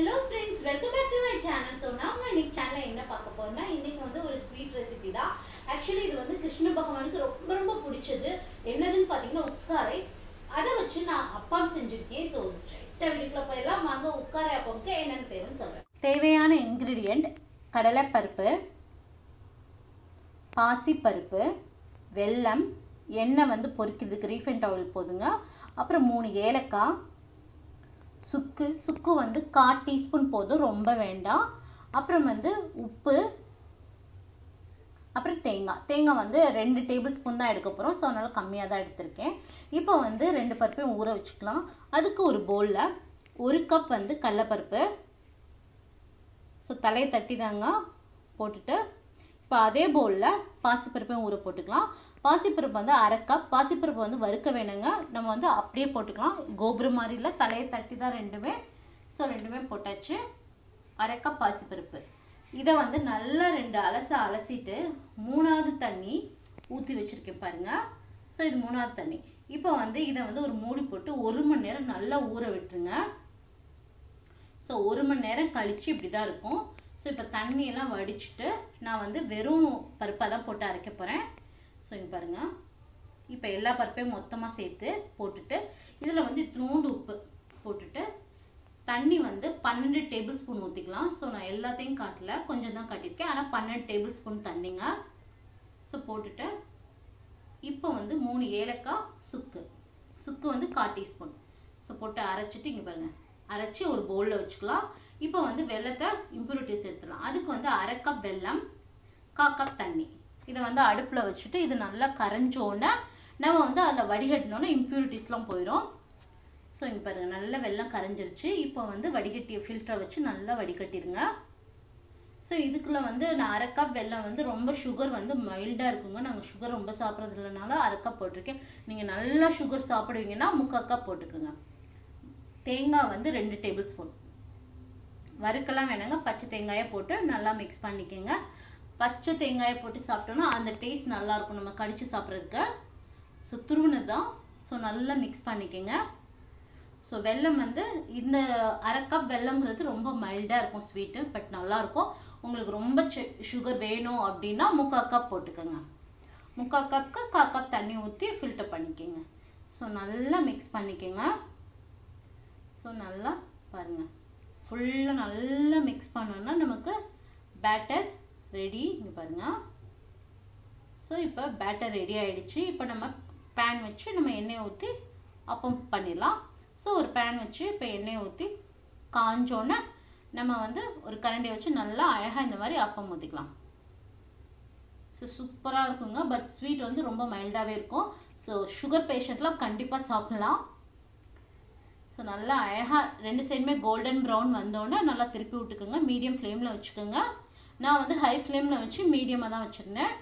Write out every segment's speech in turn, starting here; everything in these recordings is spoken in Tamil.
hello friends welcome back to my channel so நாம இன்னைக்கு சேனலில் என்ன பார்க்க போறோம்னா இன்னைக்கு வந்து ஒரு ஸ்வீட் ரெசிபி தான் ஆக்சுவலி இது வந்து கிருஷ்ண பகவானுக்கு ரொம்ப ரொம்ப பிடிச்சது என்னதுன்னு பார்த்தீங்கன்னா உட்காரை அதை வச்சு நான் அப்பம் செஞ்சுருக்கேன் ஸோ ஸ்ட்ரைட்டாக வீட்டுக்குள்ள போயெல்லாம் வாங்க உட்காரை அப்பம்க்கு என்னென்ன தேவைன்னு சொல்கிறேன் தேவையான இன்க்ரீடியண்ட் கடலைப்பருப்பு பாசிப்பருப்பு வெல்லம் எண்ணெய் வந்து பொரிக்கிறதுக்கு ரீஃபைண்ட் ஆயில் போதுங்க அப்புறம் மூணு ஏலக்காய் சுக்கு சுக்கு வந்து கால் டீஸ்பூன் போதும் ரொம்ப வேண்டாம் அப்புறம் வந்து உப்பு அப்புறம் தேங்காய் தேங்காய் வந்து ரெண்டு டேபிள் ஸ்பூன் தான் எடுக்க போகிறோம் ஸோ அதனால் கம்மியாக தான் எடுத்திருக்கேன் இப்போ வந்து ரெண்டு பருப்பையும் ஊற வச்சுக்கலாம் அதுக்கு ஒரு பவுலில் ஒரு கப் வந்து கடலப்பருப்பு ஸோ தலையை தட்டி தாங்க போட்டுட்டு இப்போ அதே பவுலில் பாசிப்பருப்பையும் ஊற போட்டுக்கலாம் பாசிப்பருப்பு வந்து அரை கப் பாசிப்பருப்பு வந்து வறுக்க வேணுங்க நம்ம வந்து அப்படியே போட்டுக்கலாம் கோபுரம் மாதிரி இல்லை தலையை தட்டி தான் ரெண்டுமே ஸோ ரெண்டுமே போட்டாச்சு அரை கப் பாசிப்பருப்பு இதை வந்து நல்லா ரெண்டு அலச அலசிட்டு மூணாவது தண்ணி ஊற்றி வச்சுருக்கேன் பாருங்கள் ஸோ இது மூணாவது தண்ணி இப்போ வந்து இதை வந்து ஒரு மூடி போட்டு ஒரு மணி நேரம் நல்லா ஊற விட்டுருங்க ஸோ ஒரு மணி நேரம் கழித்து இப்படி தான் இருக்கும் ஸோ இப்போ தண்ணியெல்லாம் வடிச்சிட்டு நான் வந்து வெறும் பருப்பாக தான் போட்டு அரைக்க போகிறேன் ஸோ இங்கே பாருங்கள் இப்போ எல்லா பருப்பையும் மொத்தமாக சேர்த்து போட்டுட்டு இதில் வந்து இத்தினோண்டு உப்பு போட்டுட்டு தண்ணி வந்து பன்னெண்டு டேபிள் ஸ்பூன் ஊற்றிக்கலாம் ஸோ நான் எல்லாத்தையும் காட்டல கொஞ்சம் தான் காட்டியிருக்கேன் ஆனால் பன்னெண்டு டேபிள் ஸ்பூன் தண்ணிங்க ஸோ போட்டுட்டு இப்போ வந்து மூணு ஏலக்காய் சுக்கு சுக்கு வந்து கால் டீஸ்பூன் ஸோ போட்டு அரைச்சிட்டு இங்கே பாருங்கள் அரைச்சி ஒரு பவுலில் வச்சுக்கலாம் இப்போ வந்து வெள்ளத்தை இம்ப்யூரிட்டிஸ் எடுத்துடலாம் அதுக்கு வந்து அரை கப் வெல்லம் கா கப் தண்ணி இதை வந்து அடுப்பில் வச்சுட்டு இது நல்லா கரைஞ்சோன்னே நம்ம வந்து அதில் வடிகட்டினோன்னா இம்ப்யூரிட்டிஸ்லாம் போயிடும் ஸோ இங்கே பாருங்கள் நல்லா வெள்ளம் கரைஞ்சிருச்சு இப்போ வந்து வடிகட்டி ஃபில்டரை வச்சு நல்லா வடிகட்டிடுங்க ஸோ இதுக்குள்ளே வந்து நான் அரை கப் வெல்லம் வந்து ரொம்ப சுகர் வந்து மைல்டாக இருக்குங்க நாங்கள் சுகர் ரொம்ப சாப்பிட்றது இல்லைனால அரை கப் போட்டிருக்கேன் நீங்கள் நல்லா சுகர் சாப்பிடுவீங்கன்னா முக்கால் கப் போட்டுக்கோங்க தேங்காய் வந்து ரெண்டு டேபிள் ஸ்பூன் வறுக்கலாம் வேணாங்க பச்சை தேங்காயை போட்டு நல்லா மிக்ஸ் பண்ணிக்கோங்க பச்சை தேங்காயை போட்டு சாப்பிட்டோன்னா அந்த டேஸ்ட் நல்லாயிருக்கும் நம்ம கடித்து சாப்பிட்றதுக்கு ஸோ துருவினது தான் ஸோ நல்லா மிக்ஸ் பண்ணிக்கோங்க ஸோ வெல்லம் வந்து இந்த அரை கப் வெல்லம்ங்கிறது ரொம்ப மைல்டாக இருக்கும் ஸ்வீட்டு பட் நல்லாயிருக்கும் உங்களுக்கு ரொம்ப சுகர் வேணும் அப்படின்னா முக்கால் கப் போட்டுக்கோங்க முக்கால் கப்க்கு கா கப் தண்ணி ஊற்றி ஃபில்டர் பண்ணிக்கோங்க ஸோ நல்லா மிக்ஸ் பண்ணிக்கோங்க ஸோ நல்லா பாருங்கள் ஃபுல்லாக நல்லா மிக்ஸ் பண்ணோன்னா நமக்கு பேட்டர் ரெடி இங்கே பாருங்கள் ஸோ இப்போ பேட்டர் ரெடி ஆகிடுச்சு இப்போ நம்ம பேன் வச்சு நம்ம எண்ணெயை ஊற்றி அப்பம் பண்ணிடலாம் ஸோ ஒரு பேன் வச்சு இப்போ எண்ணெயை ஊற்றி காஞ்சோன்னே நம்ம வந்து ஒரு கரண்டியை வச்சு நல்லா அழகாக இந்த மாதிரி அப்பம் ஊற்றிக்கலாம் ஸோ சூப்பராக இருக்குங்க பட் ஸ்வீட் வந்து ரொம்ப மைல்டாகவே இருக்கும் ஸோ சுகர் பேஷண்ட்லாம் கண்டிப்பாக சாப்பிட்லாம் ஸோ நல்லா அழகாக ரெண்டு சைடுமே கோல்டன் ப்ரௌன் வந்தோடனே நல்லா திருப்பி விட்டுக்கோங்க மீடியம் ஃப்ளேமில் வச்சுக்கோங்க நான் வந்து ஹை ஃப்ளேமில் வச்சு மீடியமாக தான் வச்சுருந்தேன்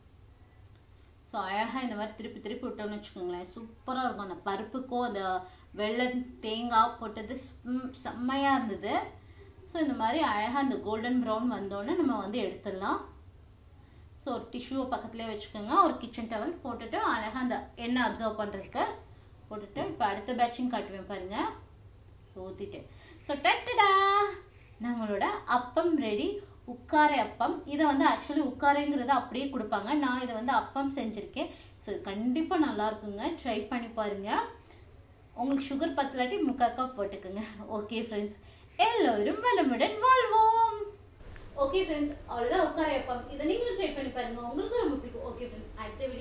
ஸோ அழகாக இந்த மாதிரி திருப்பி திருப்பி விட்டோம்னு வச்சுக்கோங்களேன் சூப்பராக இருக்கும் அந்த பருப்புக்கும் அந்த வெள்ளை தேங்காய் போட்டது செம்மையாக இருந்தது ஸோ இந்த மாதிரி அழகாக அந்த கோல்டன் ப்ரௌன் வந்தோடனே நம்ம வந்து எடுத்துடலாம் ஸோ ஒரு டிஷ்யூவை பக்கத்துலேயே வச்சுக்கோங்க ஒரு கிச்சன் டவல் போட்டுட்டு அழகாக அந்த எண்ணெய் அப்சர்வ் பண்ணுறதுக்கு போட்டுட்டு இப்போ அடுத்த பேட்சும் காட்டுவேன் பாருங்கள் ஸோ ஊற்றிட்டேன் ஸோ டட்டடா நம்மளோட அப்பம் ரெடி உக்காரை அப்பம் இதை வந்து ஆக்சுவலி உக்காரைங்கிறத அப்படியே கொடுப்பாங்க நான் இதை வந்து அப்பம் செஞ்சுருக்கேன் ஸோ கண்டிப்பாக நல்லா இருக்குங்க ட்ரை பண்ணி பாருங்கள் உங்களுக்கு சுகர் பத்தலாட்டி முக்கால் கப் போட்டுக்கோங்க ஓகே ஃப்ரெண்ட்ஸ் எல்லோரும் வளமுடன் வாழ்வோம் ஓகே ஃப்ரெண்ட்ஸ் அவ்வளோதான் உட்கார அப்பம் இதை நீங்களும் ட்ரை பண்ணி பாருங்க உங்களுக்கு ரொம்ப பிடிக்கும் ஓகே ஃப்ரெண்ட்ஸ் அடுத்த வீடியோ